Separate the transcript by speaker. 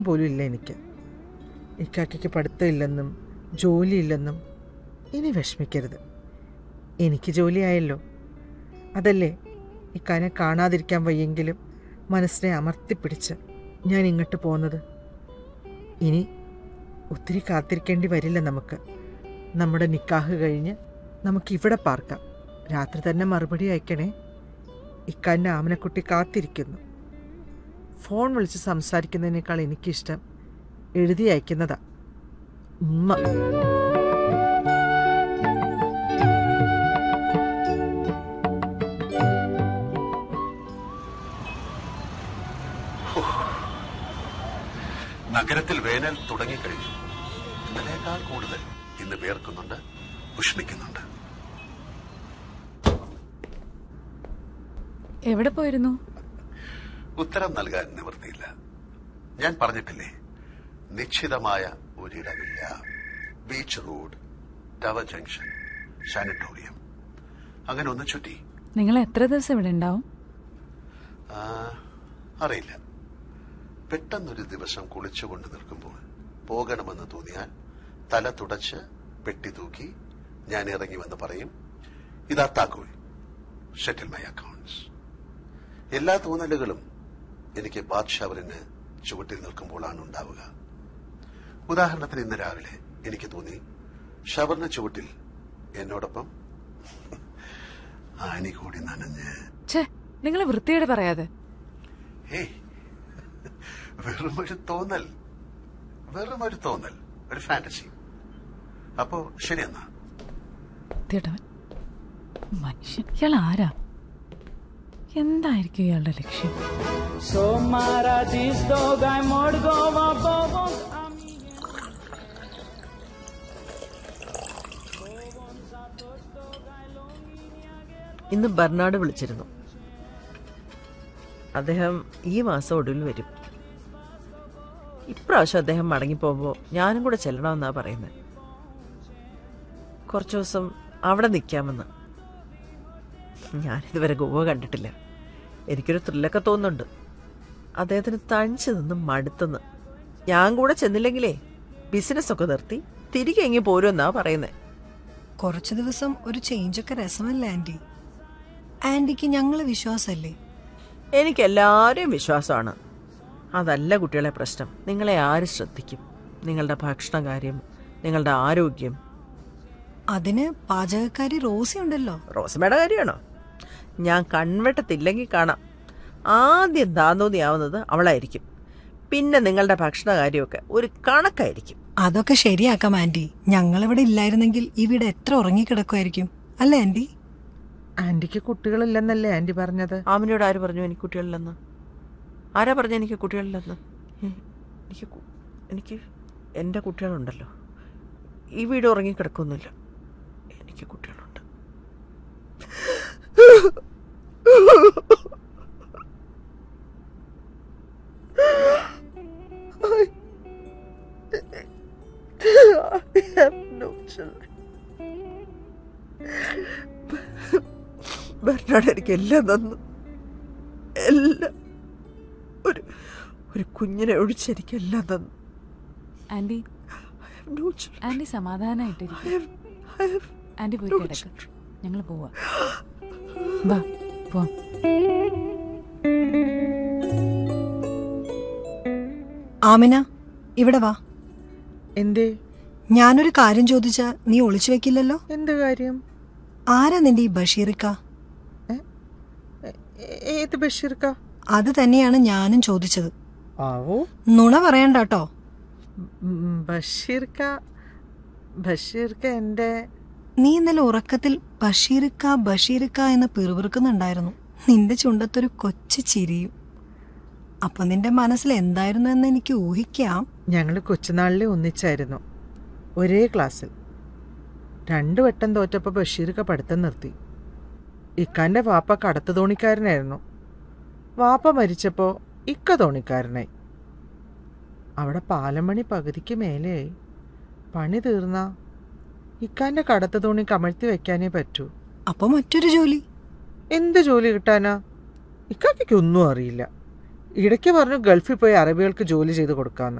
Speaker 1: പോലും ഇല്ല എനിക്ക് ഇക്കാക്കയ്ക്ക് പഠിത്തമില്ലെന്നും ജോലിയില്ലെന്നും ഇനി വിഷമിക്കരുത് എനിക്ക് ജോലിയായല്ലോ അതല്ലേ ഇക്കാനെ കാണാതിരിക്കാൻ വയ്യെങ്കിലും മനസ്സിനെ അമർത്തിപ്പിടിച്ച് ഞാൻ ഇങ്ങോട്ട് പോകുന്നത് ഇനി ഒത്തിരി കാത്തിരിക്കേണ്ടി വരില്ല നമുക്ക് നമ്മുടെ നിക്കാഹ് കഴിഞ്ഞ് നമുക്കിവിടെ പാർക്കാം രാത്രി തന്നെ മറുപടി അയക്കണേ ഇക്കാൻ്റെ ആമനക്കുട്ടി കാത്തിരിക്കുന്നു ഫോൺ വിളിച്ച് സംസാരിക്കുന്നതിനേക്കാൾ എനിക്കിഷ്ടം എഴുതി അയക്കുന്നതാ ഉമ്മ
Speaker 2: നഗരത്തിൽ വേനൽ തുടങ്ങിക്കഴിഞ്ഞു ഇന്നലേക്കാൾ കൂടുതൽ ഇന്ന് വേർക്കുന്നുണ്ട് ഉഷ്ണിക്കുന്നുണ്ട്
Speaker 3: എവിടെ പോയിരുന്നു
Speaker 2: ഉത്തരം നൽകാൻ നിവൃത്തിയില്ല ഞാൻ പറഞ്ഞിട്ടില്ലേ നിശ്ചിതമായ ഒരിടമില്ല beach road tower junction sanatorium അങ്ങനെ ഒന്ന് ചുറ്റി
Speaker 3: നിങ്ങൾ എത്ര ദിവസം ഇവിടെ ഉണ്ടാവും
Speaker 2: ആ, അറിയില്ല പെട്ടെന്നൊരു ദിവസം കുളിച്ചുകൊണ്ട് നിൽക്കുമ്പോൾ പോകണമെന്ന് തോന്നിയാൽ തല തുടച്ച് പെട്ടി തൂക്കി ഞാൻ ഇറങ്ങി വന്ന് പറയും ഇതാ താക്കോൽ ഷെറ്റിൽ മൈ അക്കൗണ്ട്സ് എല്ലാ തോന്നലുകളും എനിക്ക് ബാത്ത് ഷവറിന് ചുവട്ടിൽ നിൽക്കുമ്പോഴാണ് ഉണ്ടാവുക ഉദാഹരണത്തിന് ഇന്ന് രാവിലെ എനിക്ക് തോന്നി ഷവറിന് ചുവട്ടിൽ എന്നോടൊപ്പം ആനി കൂടി നനഞ്ഞ്
Speaker 3: ഛേ നിങ്ങൾ വൃത്തിയോടെ പറയാതെ
Speaker 2: ഏയ് വെറും ഒരു തോന്നൽ വെറും ഒരു തോന്നൽ ഒരു ഫാന്റസി അപ്പോ ശരിയെന്നാ
Speaker 3: വൃത്തിയോടവൻ മനുഷ്യൻ ഇയാൾ ആരാ എന്തായിരിക്കും ഇയാളുടെ ലക്ഷ്യം
Speaker 4: So Mara this dog I mod go go
Speaker 1: ഇന്ന് ബർണാഡ് വിളിച്ചിരുന്നു അദ്ദേഹം ഈ മാസം ഒടുവിൽ വരും ഇപ്രാവശ്യം അദ്ദേഹം മടങ്ങിപ്പോകുമ്പോൾ ഞാനും കൂടെ ചെല്ലണമെന്നാണ് പറയുന്നത് കുറച്ചു ദിവസം അവിടെ നിൽക്കാമെന്ന് ഞാനിതുവരെ ഗോവ കണ്ടിട്ടില്ല എനിക്കൊരു ത്രില്ലൊക്കെ തോന്നുന്നുണ്ട് അദ്ദേഹത്തിന് തണിച്ചു നിന്ന് മടുത്തെന്ന് ഞാൻ കൂടെ ചെന്നില്ലെങ്കിലേ ബിസിനസ്സൊക്കെ നിർത്തി തിരികെ ഇങ്ങി പോരുമെന്നാ പറയുന്നത്
Speaker 5: കുറച്ചു ദിവസം ഒരു ചേഞ്ചൊക്കെ രസമല്ലേ ആന്റി ആന്റിക്ക് ഞങ്ങളെ വിശ്വാസമല്ലേ
Speaker 1: എനിക്ക് എല്ലാവരെയും വിശ്വാസമാണ് അതല്ല കുട്ടികളെ പ്രശ്നം നിങ്ങളെ ആര് ശ്രദ്ധിക്കും നിങ്ങളുടെ ഭക്ഷണ കാര്യം നിങ്ങളുടെ ആരോഗ്യം
Speaker 5: അതിന് പാചകക്കാരി റോസി ഉണ്ടല്ലോ
Speaker 1: റോസമ്മയുടെ കാര്യമാണോ ഞാൻ കൺവെട്ടത്തില്ലെങ്കിൽ കാണാം ആദ്യം താന്തോന്നിയാവുന്നത് അവളായിരിക്കും പിന്നെ നിങ്ങളുടെ ഭക്ഷണ കാര്യമൊക്കെ ഒരു കണക്കായിരിക്കും
Speaker 5: അതൊക്കെ ശരിയാക്കാം ആന്റി ഞങ്ങളിവിടെ ഇല്ലായിരുന്നെങ്കിൽ ഈ വീട് എത്ര ഉറങ്ങിക്കിടക്കുമായിരിക്കും അല്ലേ ആന്റി
Speaker 1: ആന്റിക്ക് കുട്ടികളില്ലെന്നല്ലേ ആന്റി പറഞ്ഞത് ആമിനോട് ആര് പറഞ്ഞു എനിക്ക് കുട്ടികളില്ലെന്ന് ആരാ പറഞ്ഞു എനിക്ക് കുട്ടികളില്ലെന്ന് ഏ, എനിക്ക് കു- എനിക്ക് എൻ്റെ കുട്ടികളുണ്ടല്ലോ ഈ വീട് ഉറങ്ങിക്കിടക്കൊന്നുമില്ല എനിക്ക് കുട്ടികളുണ്ട് I have no children. Bernard എനിക്ക് എല്ലാം തന്നു എല്ലാം ഒരു ഒരു കുഞ്ഞിനെ ഒഴിച്ച് എനിക്ക് എല്ലാം തന്നു
Speaker 3: aunty
Speaker 1: I have no children.
Speaker 3: Aunty സമാധാനായിട്ടിരിക്കും
Speaker 1: I have, I have
Speaker 3: aunty പോയി
Speaker 1: no
Speaker 3: കിടക്ക്
Speaker 1: children.
Speaker 3: ഞങ്ങൾ പോവാ വാ പോവാം
Speaker 5: ആമിന ഇവിടെ വാ
Speaker 1: എന്തേ
Speaker 5: ഞാനൊരു കാര്യം ചോദിച്ചാ നീ ഒളിച്ചു വെക്കില്ലല്ലോ
Speaker 1: എന്ത് കാര്യം
Speaker 5: ആരാ നിന്റെ ഈ ബഷീറിക്ക
Speaker 1: എ- ഏത് ബഷീർക്ക
Speaker 5: അത് തന്നെയാണ് ഞാനും ചോദിച്ചത്
Speaker 1: ആവോ
Speaker 5: നുണ പറയണ്ട കേട്ടോ
Speaker 1: ഉം, ബഷീർക്ക ബഷീർക്ക എൻ്റെ
Speaker 5: നീ ഇന്നലെ ഉറക്കത്തിൽ ബഷീറിക്ക ബഷീറിക്ക എന്ന് പിറുപിറുക്കുന്നുണ്ടായിരുന്നു നിന്റെ ചുണ്ടത്തൊരു കൊച്ചു ചിരിയും അപ്പൊ നിന്റെ മനസ്സിൽ എന്തായിരുന്നു എന്ന് എനിക്ക് ഊഹിക്കാം
Speaker 1: ഞങ്ങൾ കൊച്ചുനാളിലെ ഒന്നിച്ചായിരുന്നു ഒരേ ക്ലാസ്സിൽ രണ്ടു വട്ടം തോറ്റപ്പോൾ ബഷീർക്ക പഠിത്തം നിർത്തി ഇക്കാൻ്റെ വാപ്പ കടത്ത് തോണിക്കാരനായിരുന്നു വാപ്പ മരിച്ചപ്പോൾ ഇക്ക തോണിക്കാരനായി അവിടെ പാലമണി പകുതിക്ക് മേലെയായി പണി തീർന്ന ഇക്കാൻ്റെ കടത്ത് തോണി കമഴ്ത്തി വെക്കാനേ പറ്റൂ
Speaker 5: അപ്പൊ മറ്റൊരു ജോലി
Speaker 1: എന്ത് ജോലി കിട്ടാനാ ഇക്കാക്കൊന്നും അറിയില്ല ഇടയ്ക്ക് പറഞ്ഞു ഗൾഫിൽ പോയി അറബികൾക്ക് ജോലി ചെയ്ത് കൊടുക്കാമെന്ന്